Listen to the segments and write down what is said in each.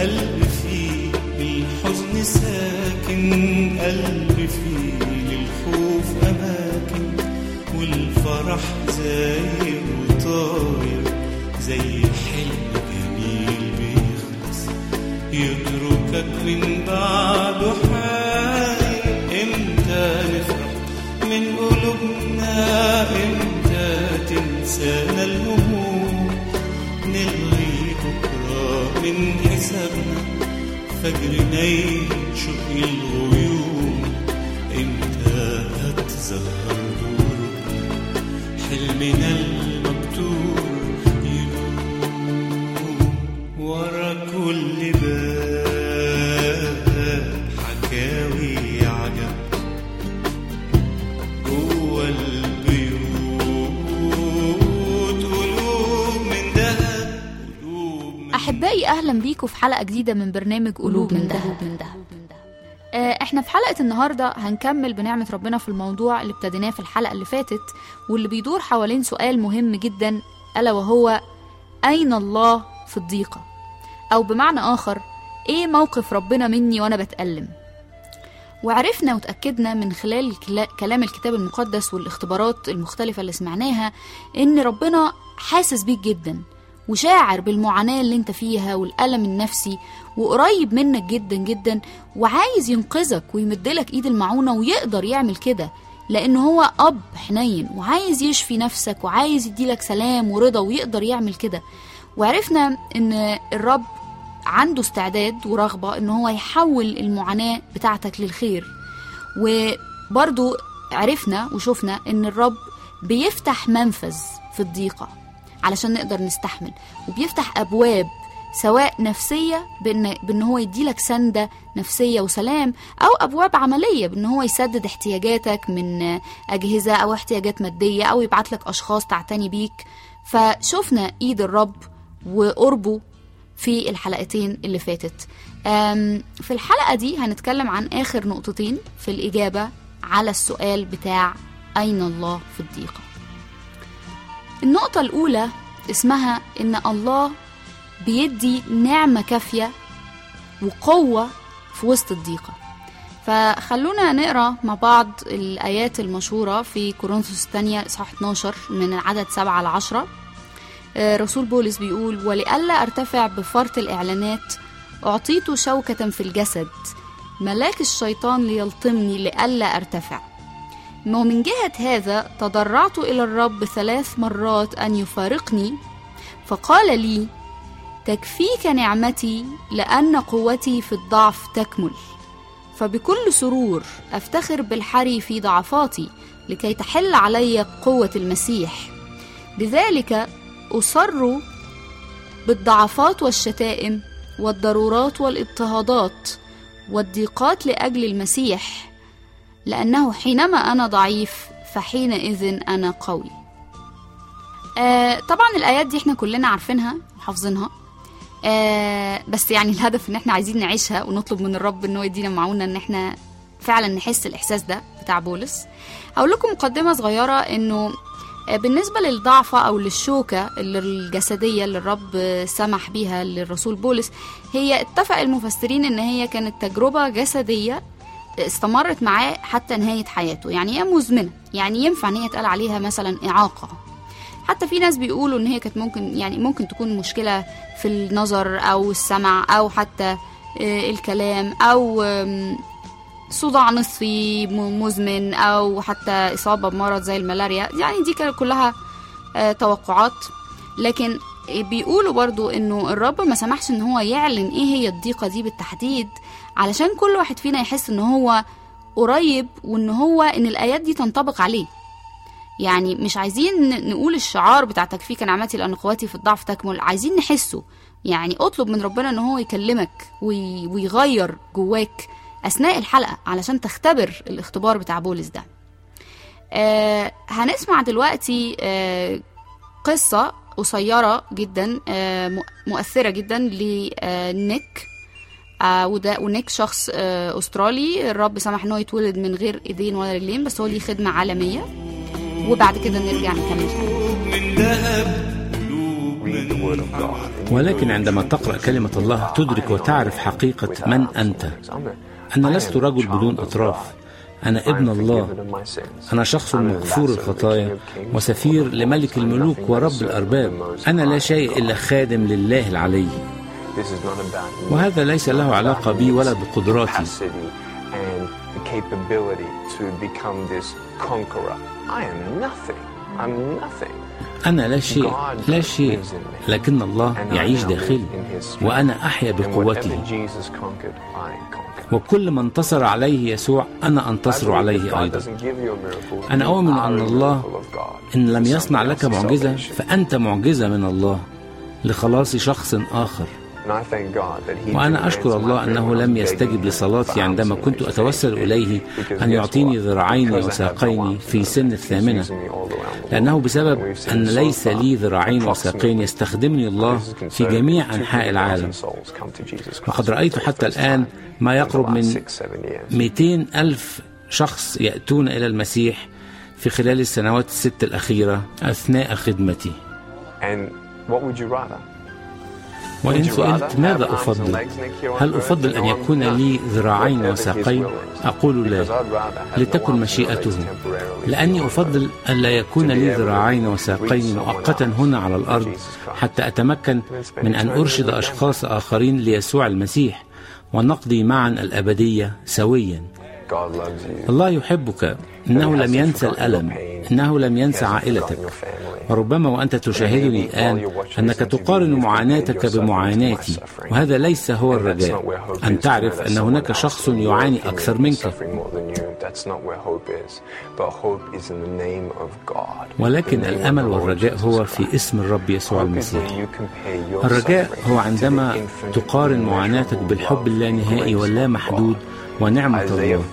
قلب فيه الحزن ساكن قلب فيه للخوف أماكن والفرح زاير وطاير زي حلم جميل بيخلص يتركك من بعده حاير امتى نفرح من قلوبنا امتى تنسانا الهموم نلغي بكرة من حسابنا فجر نيشق الغيوم امتى هتظهر غروبنا حلمنا المكتوب يدوم ورا كل باب حكاوي عجب جوه البيوت قلوب من ذهب قلوب من أحبائي أهلا بيكم في حلقة جديدة من برنامج قلوب من دهب من دهب آه، احنا في حلقة النهاردة هنكمل بنعمة ربنا في الموضوع اللي ابتديناه في الحلقة اللي فاتت واللي بيدور حوالين سؤال مهم جدا ألا وهو أين الله في الضيقة أو بمعنى آخر إيه موقف ربنا مني وأنا بتألم وعرفنا وتأكدنا من خلال الكلا- كلام الكتاب المقدس والاختبارات المختلفة اللي سمعناها إن ربنا حاسس بيك جدا وشاعر بالمعاناة اللي انت فيها والألم النفسي وقريب منك جدا جدا وعايز ينقذك ويمدلك ايد المعونة ويقدر يعمل كده لأن هو أب حنين وعايز يشفي نفسك وعايز يديلك سلام ورضا ويقدر يعمل كده وعرفنا ان الرب عنده استعداد ورغبة ان هو يحول المعاناة بتاعتك للخير وبرضو عرفنا وشفنا ان الرب بيفتح منفذ في الضيقة علشان نقدر نستحمل وبيفتح أبواب سواء نفسية بإن, بإن هو يديلك سندة نفسية وسلام أو أبواب عملية بإن هو يسدد احتياجاتك من أجهزة أو احتياجات مادية أو يبعت لك أشخاص تعتني بيك فشفنا إيد الرب وقربه في الحلقتين اللي فاتت أم، في الحلقة دي هنتكلم عن آخر نقطتين في الإجابة على السؤال بتاع أين الله في الضيقة النقطة الأولى اسمها إن الله بيدي نعمة كافية وقوة في وسط الضيقة فخلونا نقرا مع بعض الآيات المشهورة في كورنثوس الثانية إصحاح 12 من العدد 7 ل 10 آه، رسول بولس بيقول ولئلا ارتفع بفرط الإعلانات أعطيت شوكة في الجسد ملاك الشيطان ليلطمني لئلا أرتفع ومن جهة هذا تضرعت إلى الرب ثلاث مرات أن يفارقني فقال لي تكفيك نعمتي لأن قوتي في الضعف تكمل فبكل سرور أفتخر بالحري في ضعفاتي لكي تحل علي قوة المسيح لذلك أصر بالضعفات والشتائم والضرورات والاضطهادات والضيقات لأجل المسيح لأنه حينما أنا ضعيف فحينئذ أنا قوي آه طبعا الآيات دي احنا كلنا عارفينها وحافظينها آه بس يعني الهدف ان احنا عايزين نعيشها ونطلب من الرب ان هو يدينا معونة ان احنا فعلا نحس الاحساس ده بتاع بولس هقول لكم مقدمة صغيرة انه آه، بالنسبة للضعفة أو للشوكة اللي الجسدية اللي الرب سمح بيها للرسول بولس هي اتفق المفسرين إن هي كانت تجربة جسدية استمرت معاه حتى نهاية حياته يعني هي مزمنة يعني ينفع إن هي يتقال عليها مثلا إعاقة حتى في ناس بيقولوا إن هي كانت ممكن يعني ممكن تكون مشكلة في النظر أو السمع أو حتى آه، الكلام أو آم، صداع نصفي م- مزمن او حتى اصابه بمرض زي الملاريا يعني دي كانت كلها آه، توقعات لكن بيقولوا برضو انه الرب ما سمحش ان هو يعلن ايه هي الضيقه دي بالتحديد علشان كل واحد فينا يحس ان هو قريب وان هو ان الايات دي تنطبق عليه يعني مش عايزين ن- نقول الشعار بتاع تكفيك نعمتي لان قوتي في الضعف تكمل عايزين نحسه يعني اطلب من ربنا ان هو يكلمك وي- ويغير جواك اثناء الحلقه علشان تختبر الاختبار بتاع بولس ده آه هنسمع دلوقتي آه قصه قصيره جدا آه م- مؤثره جدا لنيك آه وده ونيك شخص آه استرالي الرب سمح ان هو يتولد من غير ايدين ولا رجلين بس هو ليه خدمه عالميه وبعد كده نرجع نكمل قلوب من ذهب قلوب read the Word of God. and you ولكن will عندما truly تقرأ see كلمة الله God. تدرك I am وتعرف not حقيقة without من أنت things. I'm a- أنا I لست am a رجل child بدون of أطراف God. أنا I am ابن الله forgiven of my sins. أنا شخص I'm an مغفور ambassador of the الخطايا King of Kings, وسفير Lord of لملك Lords. I'm الملوك nothing but a ورب servant of الأرباب the Most أنا لا High شيء God. إلا خادم لله العلي This is not about me. وهذا ليس له It's not علاقة about بي me. ولا It's بقدراتي capacity and the capability to become this conqueror. I am nothing. I'm nothing. أنا لا شيء لا شيء لكن الله And I يعيش now live داخلي in his strength. وأنا أحيا And whatever بقوته Jesus conquered, I conquered. وكل ما انتصر عليه يسوع أنا أنتصر I believe if عليه God أيضا doesn't give you a miracle, أنا you أؤمن are أن a الله miracle of God. إن لم For يصنع somebody لك else's معجزة salvation. فأنت معجزة من الله لخلاص شخص آخر And I thank God that he وأنا didn't أشكر answer my الله prayer أنه when I was لم begging يستجب him لصلاتي for عندما hours كنت and أتوسل days. إليه Because أن guess يعطيني what? ذراعين Because I have no وساقين arms في and سن legs, he's الثامنة using me all around the لأنه world. بسبب And we've seen أن so ليس far لي ذراعين وساقين approximately يستخدمني الله this is في concerned, جميع أنحاء 200,000 العالم souls come to Jesus Christ وقد رأيت for the حتى first الآن time ما in the يقرب last من six, seven years. 200 ألف شخص يأتون إلى المسيح في خلال السنوات الست الأخيرة أثناء خدمتي And what would you rather? وإن Would you rather سئلت have ماذا arms and أفضل legs and a key on هل earth أفضل and أن no يكون arms? لي ذراعين Whatever his وساقين will is. أقول Because لا I'd rather have no لتكن arms and مشيئته legs temporarily لأني on earth. أفضل ألا يكون لي ذراعين وساقين مؤقتا هنا على الأرض حتى أتمكن من أن أرشد أشخاص آخرين ليسوع المسيح ونقضي معا الأبدية سويا God loves you. الله يحبك إنه لم ينسى الألم إنه لم ينسى عائلتك وربما وأنت تشاهدني الآن أنك تقارن معاناتك بمعاناتي وهذا ليس هو الرجاء أن تعرف أن هناك شخص يعاني أكثر منك ولكن الأمل والرجاء هو في اسم الرب يسوع المسيح الرجاء هو عندما تقارن معاناتك بالحب اللانهائي واللامحدود ونعمة الله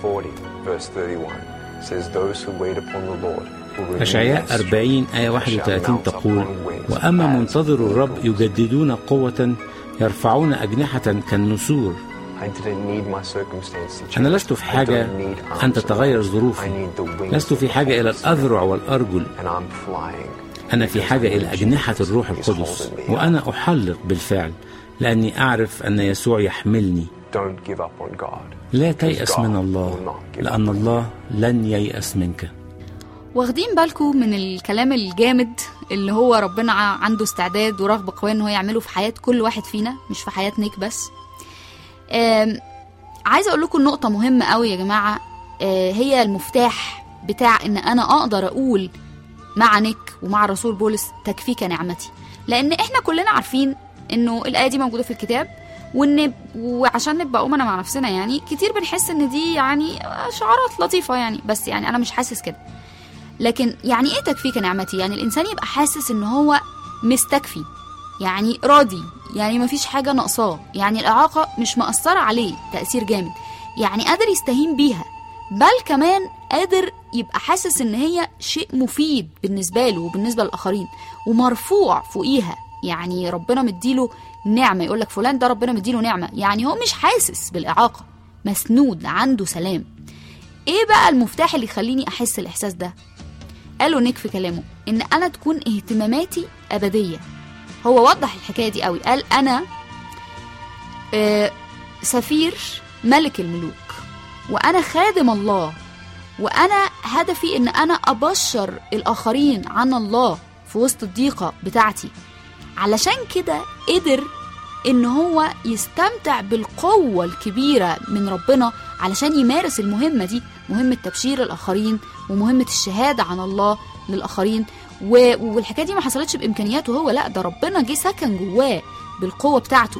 أشعياء 40 آية 31 تقول وأما منتظر الرب يجددون قوة يرفعون أجنحة كالنسور أنا لست في حاجة أن تتغير ظروفي لست في حاجة إلى الأذرع والأرجل أنا في حاجة إلى أجنحة الروح القدس وأنا أحلق بالفعل لأني أعرف أن يسوع يحملني لا تيأس من الله لأن الله لن ييأس منك واخدين بالكم من الكلام الجامد اللي هو ربنا عنده استعداد ورغبة قوية ان هو يعمله في حياة كل واحد فينا مش في حياة نيك بس عايزة اقول لكم نقطة مهمة قوي يا جماعة هي المفتاح بتاع ان انا اقدر اقول مع نيك ومع الرسول بولس تكفيك نعمتي لان احنا كلنا عارفين انه الايه دي موجوده في الكتاب وان وعشان نبقى امنا مع نفسنا يعني كتير بنحس ان دي يعني شعارات لطيفه يعني بس يعني انا مش حاسس كده لكن يعني ايه تكفيك نعمتي يعني الانسان يبقى حاسس ان هو مستكفي يعني راضي يعني مفيش حاجه ناقصاه يعني الاعاقه مش مأثره عليه تاثير جامد يعني قادر يستهين بيها بل كمان قادر يبقى حاسس ان هي شيء مفيد بالنسبه له وبالنسبه للاخرين ومرفوع فوقيها يعني ربنا مديله نعمه يقول لك فلان ده ربنا مديله نعمه يعني هو مش حاسس بالاعاقه مسنود عنده سلام ايه بقى المفتاح اللي يخليني احس الاحساس ده قالوا نيك في كلامه ان انا تكون اهتماماتي ابديه هو وضح الحكايه دي قوي قال انا آه سفير ملك الملوك وانا خادم الله وانا هدفي ان انا ابشر الاخرين عن الله في وسط الضيقه بتاعتي علشان كده قدر ان هو يستمتع بالقوه الكبيره من ربنا علشان يمارس المهمه دي مهمه تبشير الاخرين ومهمه الشهاده عن الله للاخرين والحكايه دي ما حصلتش بامكانياته هو لا ده ربنا جه سكن جواه بالقوه بتاعته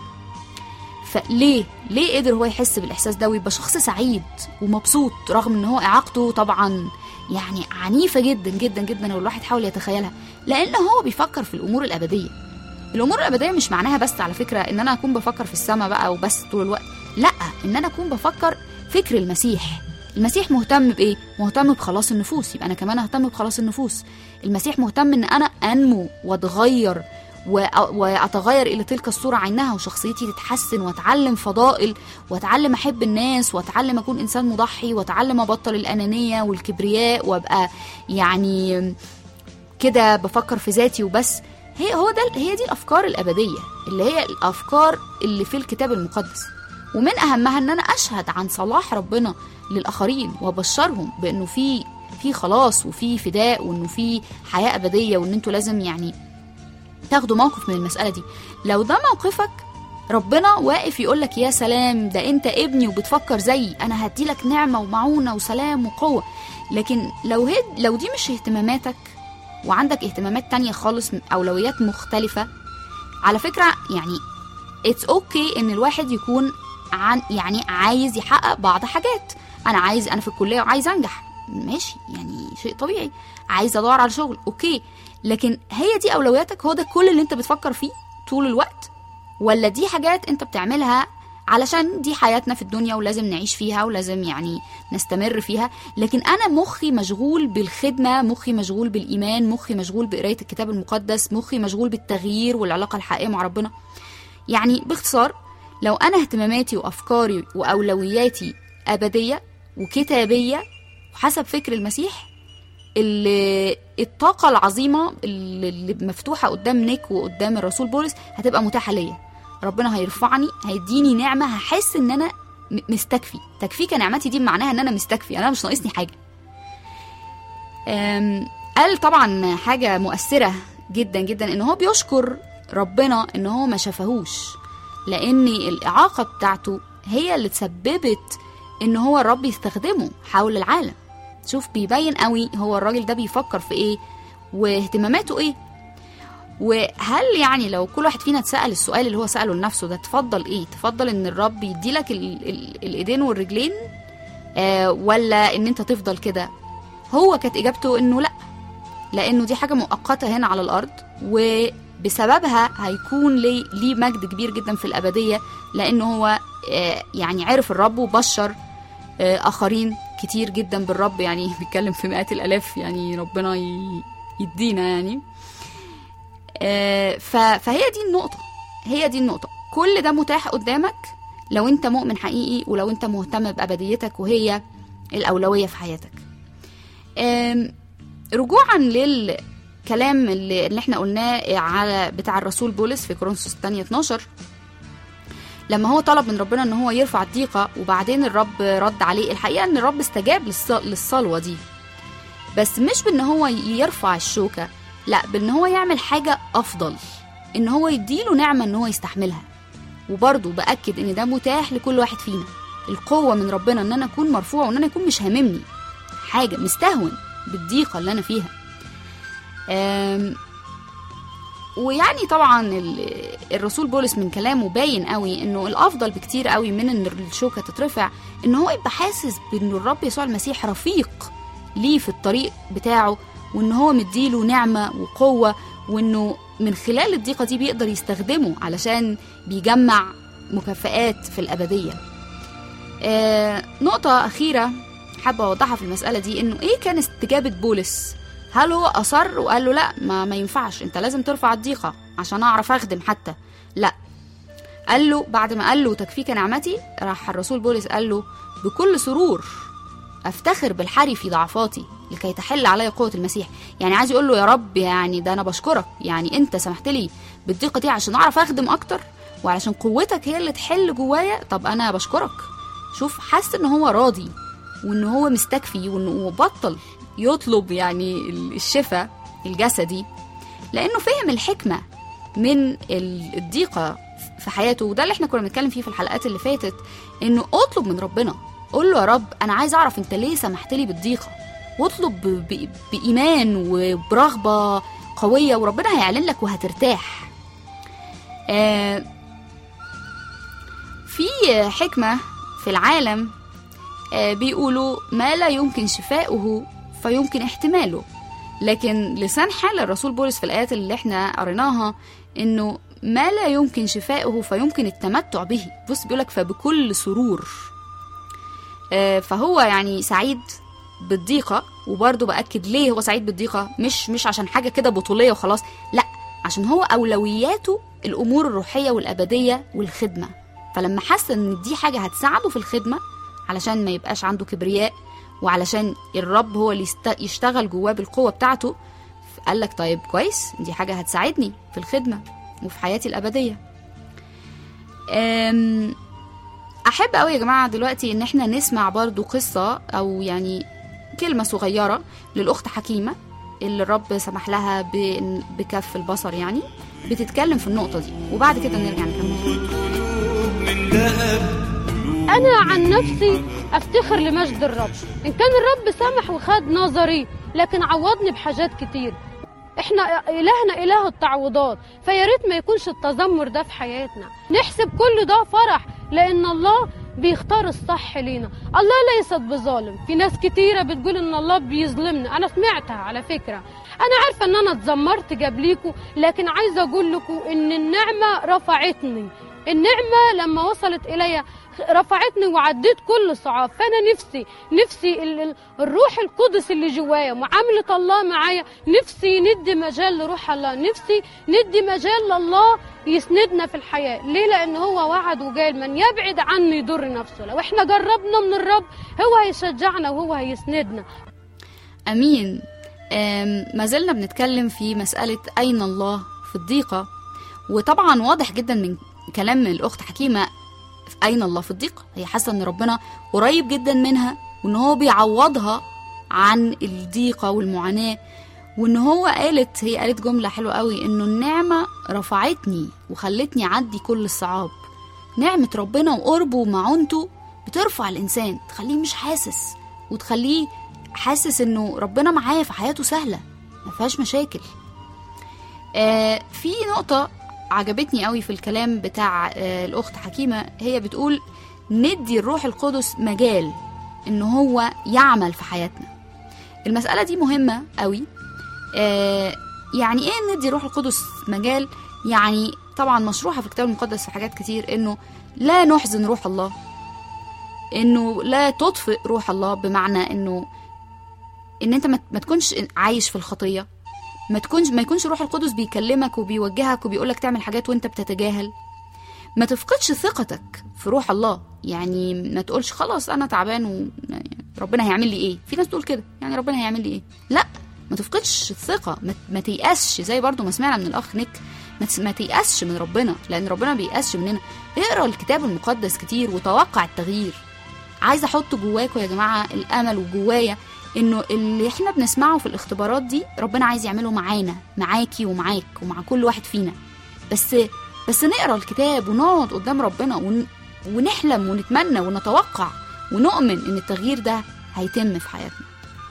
فليه ليه قدر هو يحس بالاحساس ده ويبقى شخص سعيد ومبسوط رغم ان هو اعاقته طبعا يعني عنيفه جدا جدا جدا لو الواحد حاول يتخيلها لان هو بيفكر في الامور الابديه الامور الابديه مش معناها بس على فكره ان انا اكون بفكر في السماء بقى وبس طول الوقت لا ان انا اكون بفكر فكر المسيح المسيح مهتم بايه مهتم بخلاص النفوس يبقى انا كمان اهتم بخلاص النفوس المسيح مهتم ان انا انمو واتغير واتغير الى تلك الصوره عينها وشخصيتي تتحسن واتعلم فضائل واتعلم احب الناس واتعلم اكون انسان مضحي واتعلم ابطل الانانيه والكبرياء وابقى يعني كده بفكر في ذاتي وبس هي هو ده هي دي الافكار الابديه اللي هي الافكار اللي في الكتاب المقدس ومن اهمها ان انا اشهد عن صلاح ربنا للاخرين وابشرهم بانه في في خلاص وفي فداء وانه في حياه ابديه وان انتوا لازم يعني تاخدوا موقف من المساله دي لو ده موقفك ربنا واقف يقول لك يا سلام ده انت ابني وبتفكر زيي انا هدي لك نعمه ومعونه وسلام وقوه لكن لو هي لو دي مش اهتماماتك وعندك اهتمامات تانية خالص اولويات مختلفه على فكره يعني اتس اوكي okay ان الواحد يكون عن يعني عايز يحقق بعض حاجات انا عايز انا في الكليه وعايز انجح ماشي يعني شيء طبيعي عايز ادور على شغل اوكي لكن هي دي اولوياتك هو ده كل اللي انت بتفكر فيه طول الوقت ولا دي حاجات انت بتعملها علشان دي حياتنا في الدنيا ولازم نعيش فيها ولازم يعني نستمر فيها لكن انا مخي مشغول بالخدمه مخي مشغول بالايمان مخي مشغول بقرايه الكتاب المقدس مخي مشغول بالتغيير والعلاقه الحقيقيه مع ربنا يعني باختصار لو انا اهتماماتي وافكاري واولوياتي ابديه وكتابيه وحسب فكر المسيح اللي الطاقة العظيمة اللي مفتوحة قدام نيك وقدام الرسول بولس هتبقى متاحة ليا ربنا هيرفعني هيديني نعمة هحس ان انا مستكفي تكفيك نعمتي دي معناها ان انا مستكفي انا مش ناقصني حاجة قال طبعا حاجة مؤثرة جدا جدا ان هو بيشكر ربنا ان هو ما شافهوش لان الاعاقة بتاعته هي اللي تسببت ان هو الرب يستخدمه حول العالم شوف بيبين قوي هو الراجل ده بيفكر في ايه واهتماماته ايه وهل يعني لو كل واحد فينا اتسال السؤال اللي هو ساله لنفسه ده تفضل ايه تفضل ان الرب يديلك ال ال الايدين والرجلين آه ولا ان انت تفضل كده هو كانت اجابته انه لا لانه دي حاجه مؤقته هنا على الارض وبسببها هيكون ليه ليه مجد كبير جدا في الابديه لانه هو آه يعني عرف الرب وبشر آه اخرين كتير جدا بالرب يعني بيتكلم في مئات الالاف يعني ربنا يدينا يعني آه فهي دي النقطه هي دي النقطه كل ده متاح قدامك لو انت مؤمن حقيقي ولو انت مهتم بابديتك وهي الاولويه في حياتك رجوعا للكلام اللي, اللي احنا قلناه على بتاع الرسول بولس في كورنثوس الثانيه 12 لما هو طلب من ربنا ان هو يرفع الضيقه وبعدين الرب رد عليه الحقيقه ان الرب استجاب للصلوه دي بس مش بان هو يرفع الشوكه لا بان هو يعمل حاجه افضل ان هو يديله نعمه ان هو يستحملها وبرضه باكد ان ده متاح لكل واحد فينا القوه من ربنا ان انا اكون مرفوع وان انا اكون مش هاممني حاجه مستهون بالضيقه اللي انا فيها ويعني طبعا الرسول بولس من كلامه باين قوي انه الافضل بكتير قوي من ان الشوكه تترفع ان هو يبقى حاسس بان الرب يسوع المسيح رفيق ليه في الطريق بتاعه وان هو مديله نعمه وقوه وانه من خلال الضيقه دي بيقدر يستخدمه علشان بيجمع مكافآت في الابديه آه نقطه اخيره حابه اوضحها في المساله دي انه ايه كان استجابه بولس هل هو اصر وقال له لا ما, ما ينفعش انت لازم ترفع الضيقه عشان اعرف اخدم حتى لا قال له بعد ما قال له تكفيك نعمتي راح الرسول بولس قال له بكل سرور افتخر بالحري في ضعفاتي لكي تحل علي قوة المسيح يعني عايز يقول له يا رب يعني ده انا بشكرك يعني انت سمحت لي بالضيقة دي عشان اعرف اخدم اكتر وعلشان قوتك هي اللي تحل جوايا طب انا بشكرك شوف حاسس ان هو راضي وان هو مستكفي وانه بطل يطلب يعني الشفاء الجسدي لانه فهم الحكمه من الضيقه في حياته وده اللي احنا كنا بنتكلم فيه في الحلقات اللي فاتت انه اطلب من ربنا قول له يا رب انا عايز اعرف انت ليه سمحت لي بالضيقه واطلب بايمان وبرغبه قويه وربنا هيعلن لك وهترتاح آه في حكمه في العالم آه بيقولوا ما لا يمكن شفاؤه فيمكن احتماله لكن لسان حال الرسول بولس في الآيات اللي احنا قريناها انه ما لا يمكن شفاؤه فيمكن التمتع به بص بيقولك فبكل سرور آه فهو يعني سعيد بالضيقة وبرضه بأكد ليه هو سعيد بالضيقة مش مش عشان حاجة كده بطولية وخلاص لا عشان هو أولوياته الأمور الروحية والأبدية والخدمة فلما حس إن دي حاجة هتساعده في الخدمة علشان ما يبقاش عنده كبرياء وعلشان الرب هو اللي يشتغل جواه بالقوة بتاعته قال لك طيب كويس دي حاجة هتساعدني في الخدمة وفي حياتي الأبدية أم، أحب أوي يا جماعة دلوقتي إن احنا نسمع برضو قصة أو يعني كلمة صغيرة للأخت حكيمة اللي الرب سمح لها ب- بكف البصر يعني بتتكلم في النقطة دي وبعد كده نرجع نكمل قلوب من ذهب انا عن نفسي افتخر لمجد الرب ان كان الرب سمح وخد نظري لكن عوضني بحاجات كتير احنا الهنا اله التعويضات فيا ريت ما يكونش التذمر ده في حياتنا نحسب كل ده فرح لان الله بيختار الصح لينا الله ليست بظالم في ناس كتيرة بتقول ان الله بيظلمنا انا سمعتها على فكرة انا عارفة ان انا اتذمرت جابليكوا لكن عايزة اقول لكم ان النعمة رفعتني النعمة لما وصلت إلي رفعتني وعديت كل صعاب فأنا نفسي نفسي ال- ال- الروح القدس اللي جوايا معاملة الله معايا نفسي ندي مجال لروح الله نفسي ندي مجال لله يسندنا في الحياة ليه لأن هو وعد وقال من يبعد عني يضر نفسه لو احنا جربنا من الرب هو هيشجعنا وهو هيسندنا أمين أم، ما زلنا بنتكلم في مسألة أين الله في الضيقة وطبعا واضح جدا من كلام الأخت حكيمة في أين الله في الضيقة هي حاسة إن ربنا قريب جدا منها وإن هو بيعوضها عن الضيقة والمعاناة وإن هو قالت هي قالت جملة حلوة قوي إنه النعمة رفعتني وخلتني أعدي كل الصعاب نعمة ربنا وقربه ومعونته بترفع الإنسان تخليه مش حاسس وتخليه حاسس إنه ربنا معاه في حياته سهلة ما فيهاش مشاكل آه في نقطة عجبتني قوي في الكلام بتاع آه الأخت حكيمة هي بتقول ندي الروح القدس مجال إن هو يعمل في حياتنا المسألة دي مهمة قوي آه يعني إيه ندي الروح القدس مجال يعني طبعا مشروحة في الكتاب المقدس في حاجات كتير إنه لا نحزن روح الله إنه لا تطفئ روح الله بمعنى إنه إن أنت ما ما تكونش عايش في الخطية ما تكونش ما يكونش روح القدس بيكلمك وبيوجهك وبيقولك تعمل حاجات وانت بتتجاهل ما تفقدش ثقتك في روح الله يعني ما تقولش خلاص انا تعبان وربنا هيعمل لي ايه في ناس تقول كده يعني ربنا هيعمل لي ايه لا ما تفقدش الثقة ما, ما تيأسش زي برضو ما سمعنا من الأخ نيك ما, تس- ما تيأسش من ربنا لأن ربنا ما بييأسش مننا اقرا الكتاب المقدس كتير وتوقع التغيير عايزة أحط جواكم يا جماعة الأمل وجوايا إنه اللي إحنا بنسمعه في الاختبارات دي ربنا عايز يعمله معانا معاكي ومعاك ومع كل واحد فينا بس بس نقرا الكتاب ونقعد قدام ربنا ون... ونحلم ونتمنى ونتوقع ونؤمن إن التغيير ده هيتم في حياتنا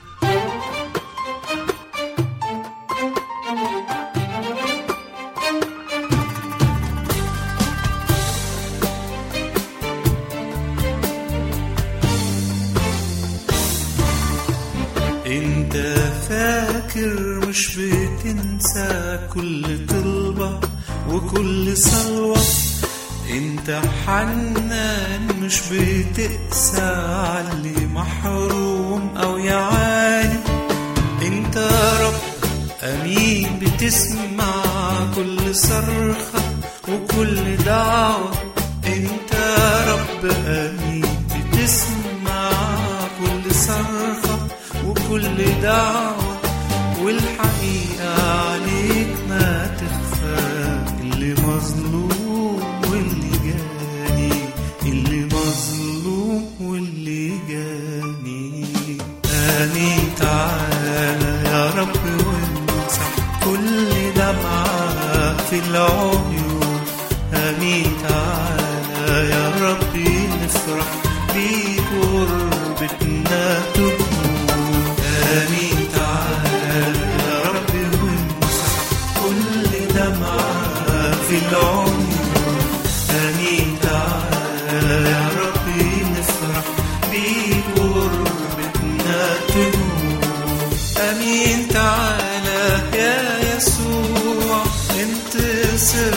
انت فاكر مش بتنسى كل طلبة وكل صلوة انت حنان مش بتقسى على اللي محروم او يعاني انت رب امين بتسمع كل صرخة وكل دعوة انت رب امين بتسمع كل صرخة وكل دعوة والحقيقة عليك ما تخفى اللي مظلوم واللي جاني اللي مظلوم واللي جاني آمين تعالى يا رب وامسح كل دمعة في العيون آمين تعالى يا ربي نفرح بيك وقربتنا تدوم آمين تعالى يا ربي وامسح كل دمعة في العيون آمين تعالى يا ربي نفرح بيك وقربتنا تدوم امين تعالى يا يسوع انتصر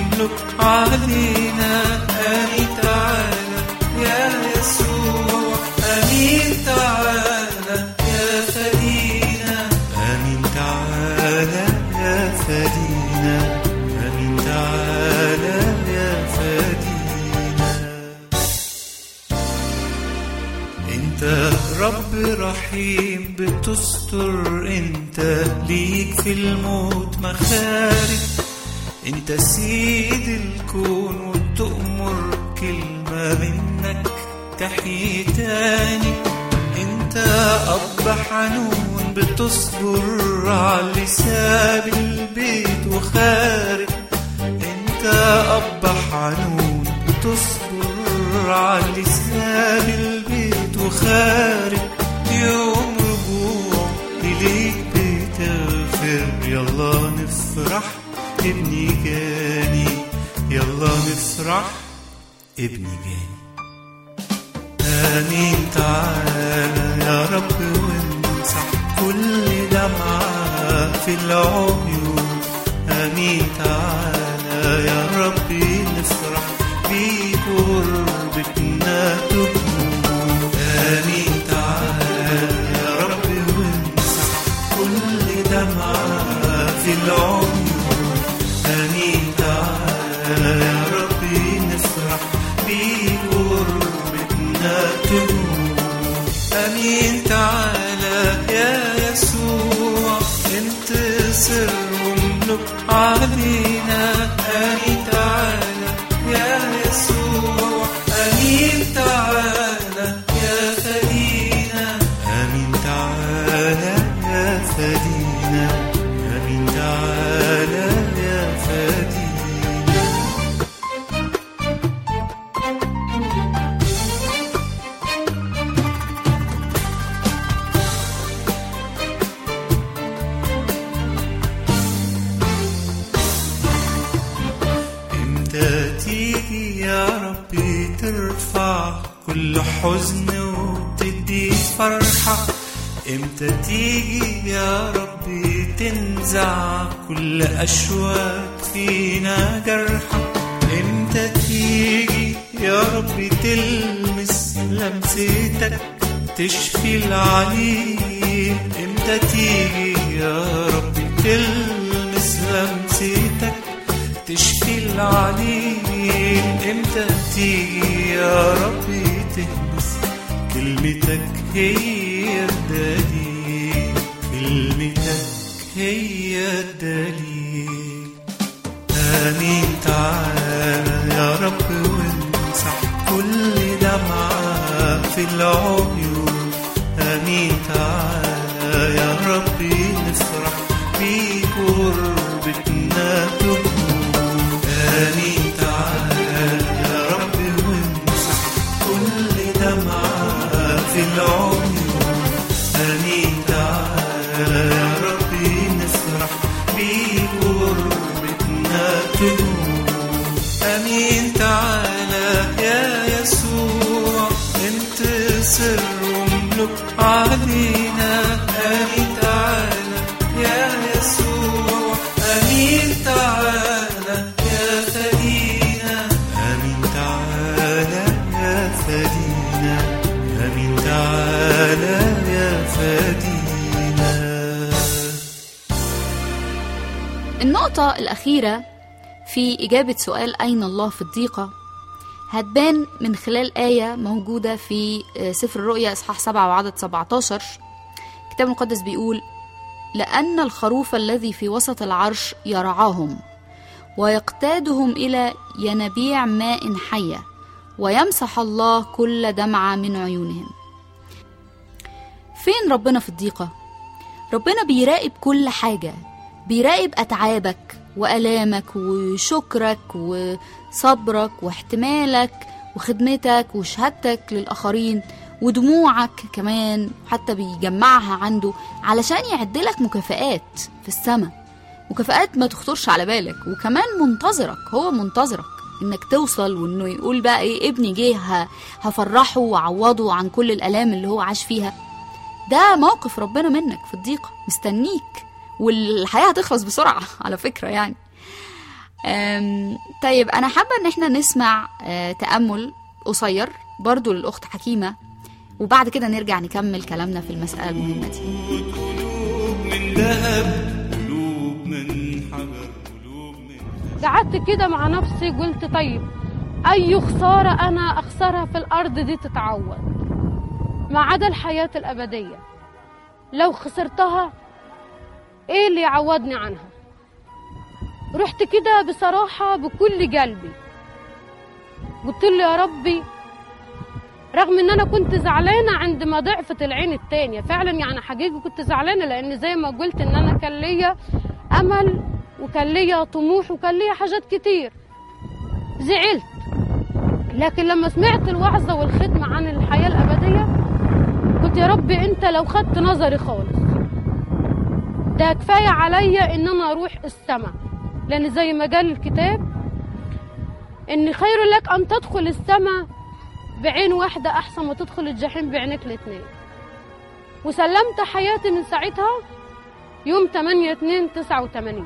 واملك علينا امين تعالى يا يسوع رب رحيم بتستر انت ليك في الموت مخارج انت سيد الكون وبتأمر كلمة منك تحيي تاني انت اب حنون بتصبر على اللي ساب البيت وخارج انت اب حنون بتصبر على اللي ساب البيت وخارج يوم رجوع إليك بتغفر يلا نفرح ابني جاني يلا نفرح ابني جاني آمين تعالى يا رب وامسح كل دمعة في العيون آمين تعالى يا رب نفرح بيك قربتنا تكون آمين تعالى يا رب وامسح كل دمعة في العيون آمين تعالى يا رب نفرح بيك قربتنا تكون آمين تعالى يا يسوع انتصر واملك علينا آمين تعالى يا يسوع آمين تعالى يا فدينا آمين تعالى يا فدينا آمين تعالى يا فدينا امتى تيجي يا ربي ترفع كل حزن وتدي فرحة امتى تيجي يا ربي تنزع كل أشواك فينا جرحة امتى تيجي يا ربي تلمس لمستك تشفي العليل امتى تيجي يا ربي تلمس لمستك تشفي العليل امتى تيجي يا ربي تهمس كلمتك هي الدليل كلمتك هي الدليل آمين تعالى يا رب وامسح كل دمعة في العيون آمين تعالى يا ربي نفرح بيك قربتنا تكون آمين تعالى يا رب وامسح كل دمعة في العيون آمين تعالى يا ربي نفرح بيك قربتنا تكون آمين تعالى يا يسوع انتصر واملك علينا آمين تعالى يا يسوع آمين تعالى يا فدينا آمين تعالى يا فدينا آمين تعالى يا فدينا النقطة الأخيرة في إجابة سؤال أين الله في الضيقة هتبان من خلال آية موجودة في آه، سفر الرؤيا إصحاح 7 وعدد 17 الكتاب المقدس بيقول لأن الخروف الذي في وسط العرش يرعاهم ويقتادهم إلى ينابيع ماء حية ويمسح الله كل دمعة من عيونهم فين ربنا في الضيقة؟ ربنا بيراقب كل حاجة بيراقب أتعابك وألامك وشكرك وصبرك واحتمالك وخدمتك وشهادتك للآخرين ودموعك كمان حتى بيجمعها عنده علشان يعدلك مكافآت في السماء مكافآت ما تخطرش على بالك وكمان منتظرك هو منتظرك انك توصل وانه يقول بقى ايه ابني جه ه- هفرحه واعوضه عن كل الالام اللي هو عاش فيها ده موقف ربنا منك في الضيقة مستنيك والحياة هتخلص بسرعة على فكرة يعني أم، طيب أنا حابة إن احنا نسمع آه، تأمل قصير برضو للأخت حكيمة وبعد كده نرجع نكمل كلامنا في المسألة المهمة دي قلوب من ذهب قلوب من حجر قلوب من قعدت كده مع نفسي قلت طيب اي خساره انا اخسرها في الارض دي تتعوض ما عدا الحياة الأبدية لو خسرتها إيه اللي يعوضني عنها رحت كده بصراحة بكل قلبي قلت له يا ربي رغم ان انا كنت زعلانه عندما ضعفت العين التانية فعلا يعني حقيقي كنت زعلانه لان زي ما قلت ان انا كان ليا امل وكان ليا طموح وكان ليا حاجات كتير زعلت لكن لما سمعت الوعظه والختمه عن الحياه الابديه قلت يا ربي انت لو خدت نظري خالص ده كفايه عليا ان انا اروح السماء لان زي ما قال الكتاب ان خير لك ان تدخل السماء بعين واحدة أحسن ما تدخل الجحيم بعينك الاتنين وسلمت حياتي من ساعتها يوم 8 2 89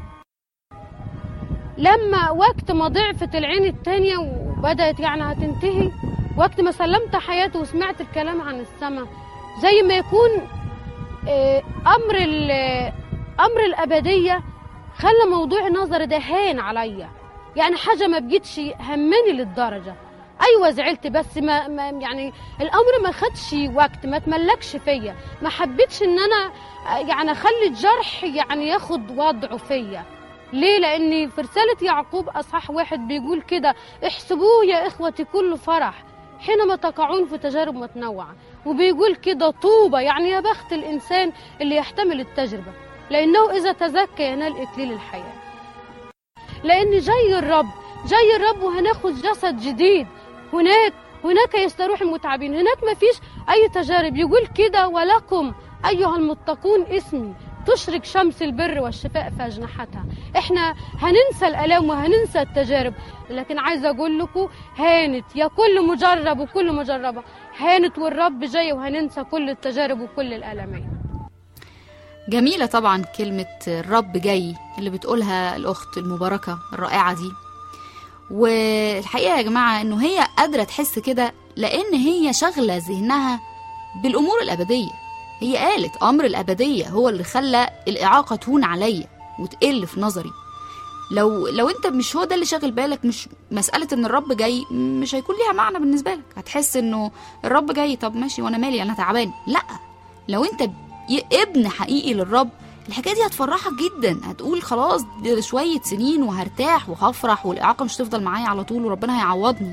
لما وقت ما ضعفت العين التانية وبدأت يعني هتنتهي وقت ما سلمت حياتي وسمعت الكلام عن السماء زي ما يكون آه، أمر ال- أمر الأبدية خلى موضوع نظر ده هان عليا يعني حاجة ما بقتش همني للدرجة ايوه زعلت بس ما, ما يعني الامر ما خدش وقت ما تملكش فيا ما حبيتش ان انا آه، يعني اخلي الجرح يعني ياخد وضعه فيا ليه لاني في رساله يعقوب اصحاح واحد بيقول كده احسبوه يا اخوتي كل فرح حينما تقعون في تجارب متنوعه وبيقول كده طوبى يعني يا بخت الانسان اللي يحتمل التجربه لانه اذا تزكى ينال اكليل الحياه لان جاي الرب جاي الرب وهناخد جسد جديد هناك هناك يستروح المتعبين هناك ما فيش اي تجارب يقول كده ولكم ايها المتقون اسمي تشرق شمس البر والشفاء في اجنحتها احنا هننسى الالام وهننسى التجارب لكن عايزه اقول لكم هانت يا كل مجرب وكل مجربه هانت والرب جاي وهننسى كل التجارب وكل الالمين جميلة طبعا كلمة الرب جاي اللي بتقولها الأخت المباركة الرائعة دي والحقيقة يا جماعة إنه هي قادرة تحس كده لأن هي شغلة ذهنها بالأمور الأبدية هي قالت أمر الأبدية هو اللي خلى الإعاقة تهون عليا وتقل في نظري لو لو انت مش هو ده اللي شاغل بالك مش مساله ان الرب جاي مش هيكون ليها معنى بالنسبه لك هتحس انه الرب جاي طب ماشي وانا مالي انا تعبان لا لو انت ي- ابن حقيقي للرب الحكايه دي هتفرحك جدا هتقول خلاص دي شويه سنين وهرتاح وهفرح والاعاقه مش تفضل معايا على طول وربنا هيعوضني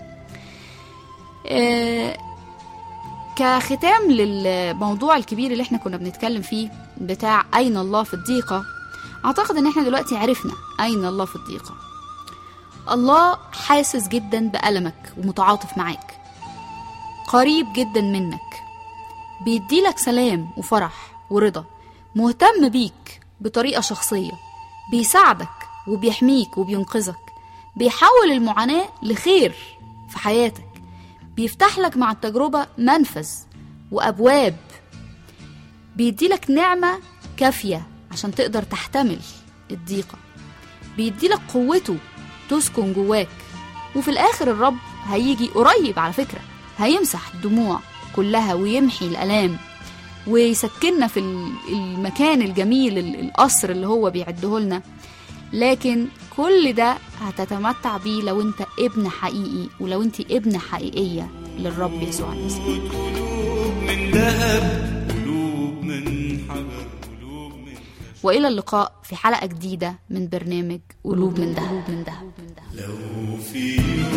آه، كختام للموضوع الكبير اللي احنا كنا بنتكلم فيه بتاع اين الله في الضيقه اعتقد ان احنا دلوقتي عرفنا اين الله في الضيقه الله حاسس جدا بألمك ومتعاطف معاك قريب جدا منك بيديلك سلام وفرح ورضا مهتم بيك بطريقة شخصية بيساعدك وبيحميك وبينقذك بيحول المعاناة لخير في حياتك بيفتح لك مع التجربة منفذ وأبواب بيديلك نعمة كافية عشان تقدر تحتمل الضيقة بيديلك قوته تسكن جواك وفي الآخر الرب هيجي قريب على فكرة هيمسح الدموع كلها ويمحي الآلام ويسكننا في ال- المكان الجميل ال- القصر اللي هو بيعده لنا لكن كل ده هتتمتع بيه لو انت ابن حقيقي ولو انت ابن حقيقية للرب يسوع المسيح قلوب من ذهب قلوب من حجر قلوب من والى اللقاء في حلقة جديدة من برنامج قلوب من ذهب من ذهب لو في يوم